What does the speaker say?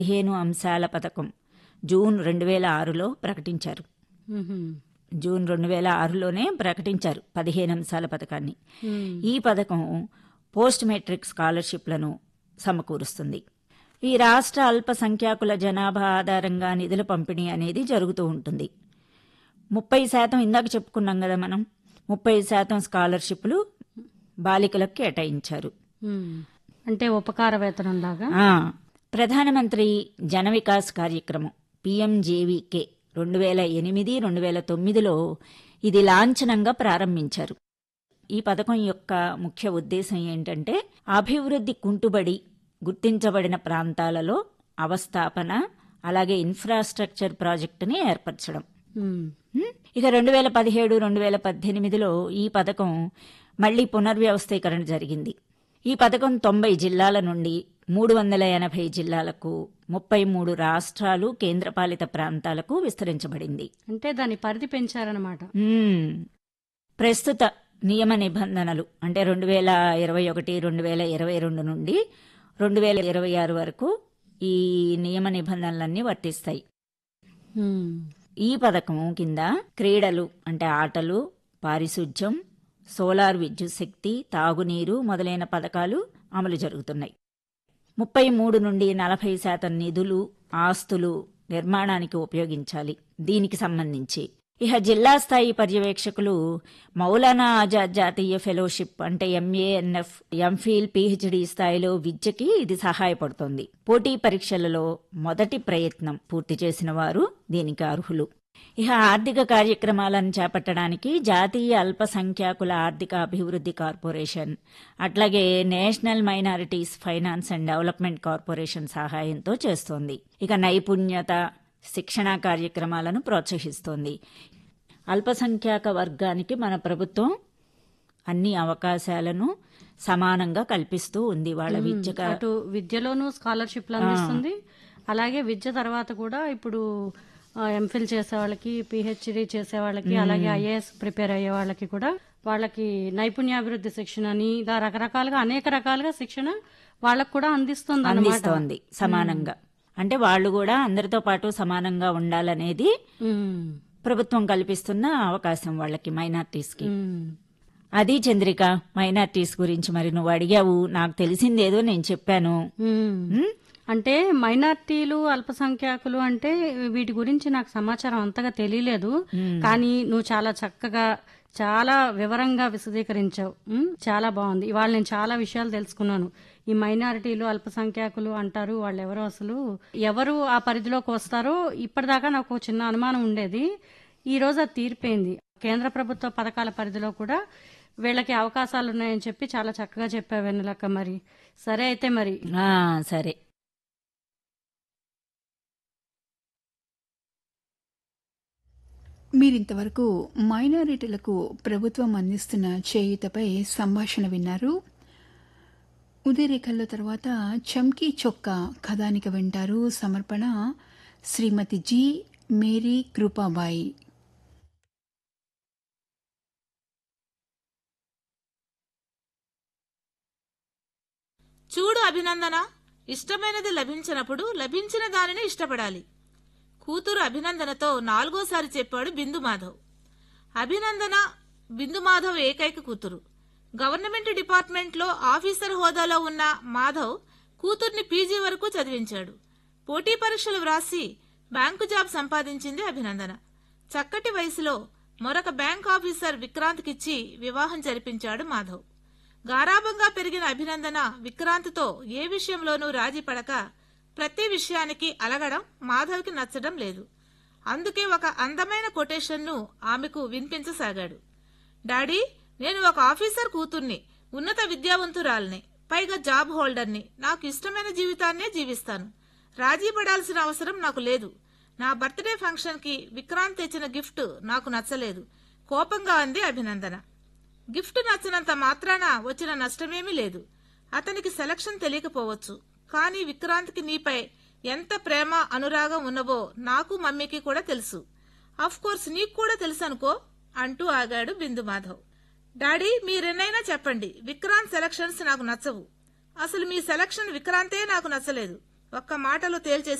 పదిహేను అంశాల పథకం జూన్ రెండు వేల ఆరులో ప్రకటించారు మ్మ్హ్మ్. జూన్ రెండు వేల ఆరులోనే ప్రకటించారు పదిహేను అంశాల పథకాన్ని మ్మ్. ఈ పథకం పోస్ట్ మెట్రిక్ స్కాలర్షిప్లను సమకూరుస్తుంది ఈ రాష్ట్ర అల్పసంఖ్యాకుల జనాభా ఆధారంగా నిధుల పంపిణీ అనేది జరుగుతూ ఉంటుంది ముప్పై శాతం ఇందాక చెప్పుకున్నాం కదా మనం ముప్పై శాతం స్కాలర్షిప్లు బాలికలకు కేటాయించారు మ్మ్. అంటే ఉపకార వేతనం లాగా ఆ, ప్రధానమంత్రి జన వికాస్ కార్యక్రమం పిఎంజేవీకే రెండు వేల ఎనిమిది రెండు వేల తొమ్మిదిలో ఇది లాంఛనంగా ప్రారంభించారు ఈ పథకం యొక్క ముఖ్య ఉద్దేశం ఏంటంటే అభివృద్ధి కుంటుబడి గుర్తించబడిన ప్రాంతాలలో అవస్థాపన అలాగే ఇన్ఫ్రాస్ట్రక్చర్ ప్రాజెక్టుని ఏర్పరచడం మ్మ్. హ్మ్? ఇక రెండు వేల పదిహేడు రెండు వేల పద్దెనిమిదిలో ఈ పథకం మళ్లీ పునర్వ్యవస్థీకరణ జరిగింది ఈ పథకం తొంభై జిల్లాల నుండి మూడు వందల ఎనభై జిల్లాలకు ముప్పై మూడు రాష్ట్రాలు కేంద్రపాలిత ప్రాంతాలకు విస్తరించబడింది అంటే దాని పరిధి పెంచారనమాట మ్మ్. ప్రస్తుత నియమ నిబంధనలు అంటే రెండు వేల ఇరవై ఒకటి రెండు వేల ఇరవై రెండు నుండి రెండు వేల ఇరవై ఆరు వరకు ఈ నియమ నిబంధనలన్నీ వర్తిస్తాయి మ్మ్. ఈ పథకం కింద క్రీడలు అంటే ఆటలు పారిశుధ్యం సోలార్ విద్యుత్ శక్తి తాగునీరు మొదలైన పథకాలు అమలు జరుగుతున్నాయి ముప్పై మూడు నుండి నలభై శాతం నిధులు ఆస్తులు నిర్మాణానికి ఉపయోగించాలి దీనికి సంబంధించి ఇక జిల్లా స్థాయి పర్యవేక్షకులు మౌలానా ఆజాద్ జాతీయ ఫెలోషిప్ అంటే ఎంఏఎన్ఎఫ్ ఎంఫిల్ పిహెచ్డి స్థాయిలో విద్యకి ఇది సహాయపడుతోంది పోటీ పరీక్షలలో మొదటి ప్రయత్నం పూర్తి చేసిన వారు దీనికి అర్హులు ఇక ఆర్థిక కార్యక్రమాలను చేపట్టడానికి జాతీయ అల్పసంఖ్యాకుల ఆర్థిక అభివృద్ధి కార్పొరేషన్ అట్లాగే national minorities finance and development corporation సహాయంతో చేస్తోంది ఇక నైపుణ్యత శిక్షణా కార్యక్రమాలను ప్రోత్సహిస్తోంది అల్పసంఖ్యాక వర్గానికి మన ప్రభుత్వం అన్ని అవకాశాలను సమానంగా కల్పిస్తూ ఉంది వాళ్ళ విద్యక అటు విద్యలోనూ స్కాలర్షిప్లు అందిస్తుంది అలాగే విద్య తర్వాత కూడా ఇప్పుడు ఎంఫిల్ చేసే వాళ్ళకి పిహెచ్డి చేసే వాళ్ళకి అలాగే ఐఏఎస్ ప్రిపేర్ అయ్యే వాళ్ళకి కూడా వాళ్ళకి నైపుణ్యాభివృద్ధి శిక్షణ అని ఇలా రకరకాలుగా అనేక రకాలుగా శిక్షణ వాళ్ళకు కూడా అందిస్తుంది అన్నమాట అందిస్తోంది సమానంగా అంటే వాళ్ళు కూడా అందరితో పాటు సమానంగా ఉండాలనేది మ్మ్. ప్రభుత్వం కల్పిస్తున్న అవకాశం వాళ్ళకి మైనార్టీస్ కి మ్మ్. అది చంద్రిక మైనార్టీస్ గురించి మరి నువ్వు అడిగావు నాకు తెలిసిందేదో నేను చెప్పాను మ్మ్. ఉమ్, అంటే మైనార్టీలు అల్పసంఖ్యాకులు అంటే వీటి గురించి నాకు సమాచారం అంతగా తెలియలేదు కానీ నువ్వు చాలా చక్కగా చాలా వివరంగా విశదీకరించావు ఉమ్, చాలా బాగుంది ఇవాళ నేను చాలా విషయాలు తెలుసుకున్నాను ఈ మైనారిటీలు అల్పసంఖ్యాకులు అంటారు వాళ్ళు ఎవరో అసలు ఎవరు ఆ పరిధిలోకి వస్తారో ఇప్పటిదాకా నాకు ఒక చిన్న అనుమానం ఉండేది ఈ రోజు అది తీరిపోయింది కేంద్ర ప్రభుత్వ పథకాల పరిధిలో కూడా వీళ్ళకి అవకాశాలు ఉన్నాయని చెప్పి చాలా చక్కగా చెప్పావు వెన్నెలక్క మరి సరే అయితే మరి ఆ, సరే మీరింతవరకు మైనారిటీలకు ప్రభుత్వం అందిస్తున్న చేయూతపై సంభాషణ విన్నారు ఉదయరేఖల్లో తర్వాత చమ్కీ చొక్కా కథానిక వింటారు సమర్పణ శ్రీమతి జి మేరీ కృపాబాయి చూడు అభినందన ఇష్టమైనది లభించినప్పుడు లభించిన దానిని ఇష్టపడాలి కూతురు అభినందనతో నాలుగోసారి చెప్పాడు బిందు మాధవ్ అభినందన బిందు మాధవ్ ఏకైక కూతురు గవర్నమెంట్ డిపార్ట్మెంట్లో ఆఫీసర్ హోదాలో ఉన్న మాధవ్ కూతుర్ని పీజీ వరకు చదివించాడు పోటీ పరీక్షలు వ్రాసి బ్యాంకు జాబ్ సంపాదించింది అభినందన చక్కటి వయసులో మరొక బ్యాంక్ ఆఫీసర్ విక్రాంత్కిచ్చి వివాహం జరిపించాడు మాధవ్ గారాబంగా పెరిగిన అభినందన విక్రాంత్తో ఏ విషయంలోనూ రాజీ పడక ప్రతి విషయానికి అలగడం మాధవ్కి నచ్చడం లేదు అందుకే ఒక అందమైన కొటేషన్ను ఆమెకు వినిపించసాగాడు డాడీ నేను ఒక ఆఫీసర్ కూతుర్ని ఉన్నత విద్యావంతురాల్ని పైగా జాబ్ హోల్డర్ని నాకు ఇష్టమైన జీవితాన్నే జీవిస్తాను రాజీ పడాల్సిన అవసరం నాకు లేదు నా బర్త్డే ఫంక్షన్కి విక్రాంత్ తెచ్చిన గిఫ్ట్ నాకు నచ్చలేదు కోపంగా అంది అభినందన గిఫ్ట్ నచ్చినంత మాత్రాన వచ్చిన నష్టమేమీ లేదు అతనికి సెలక్షన్ తెలియకపోవచ్చు కానీ విక్రాంత్కి నీపై ఎంత ప్రేమ అనురాగం ఉన్నవో నాకు మమ్మీకి కూడా తెలుసు అఫ్ కోర్స్ నీకు కూడా తెలుసు అనుకో అంటూ ఆగాడు బిందు మాధవ్ డాడీ మీరెన్నైనా చెప్పండి విక్రాంత్ సెలక్షన్స్ నాకు నచ్చవు అసలు మీ సెలక్షన్ విక్రాంతే నాకు నచ్చలేదు ఒక్క మాటలో తేల్చేసి